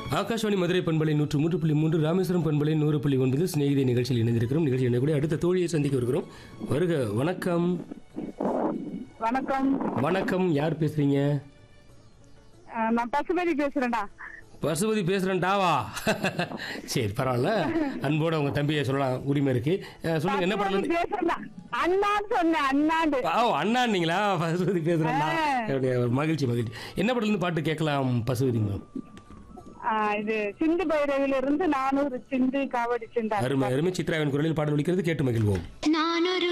ஆகாஷ்வாணி மதுரை பண்பலை நூற்று மூன்று புள்ளி மூன்று ராமேஸ்வரம் பண்பலை நூறு புள்ளி ஒன்பது சிநேகிதி நிகழ்ச்சியில் இணைந்திருக்கிறோம் நிகழ்ச்சி இணையக்கூடிய அடுத்த தோழியை சந்திக்க இருக்கிறோம் வருக வணக்கம் வணக்கம் வணக்கம் யார் பேசுறீங்க அஹ் நான் பசுபதி பேசுறேன்டா பசுபதி பேசுறேன்டாவா சரி பரவாயில்ல அன்போட உங்க தம்பியை சொல்லலாம் உரிமை இருக்கு அஹ், சொல்லுங்க என்ன பசுபதி படல பேசுறேன்டா அண்ணான்னு சொன்னேன் அண்ணாண்டு ஓ அண்ணான்னீங்களா பசுபதி பேசுறேன்டா அப்படியா, மகிழ்ச்சி மகிழ்ச்சி என்ன படத்துல இருந்து பாட்டு கேட்கலாம் பசுபதி மேம் அஹ் இது சிந்து பைரவில இருந்து நானூறு சிந்து காவடி சிந்தா அருமை அருமை சித்ராவின் குரலில் பாடல் ஒலிக்கிறது கேட்டு மகிழ்வோம் நான் ஒரு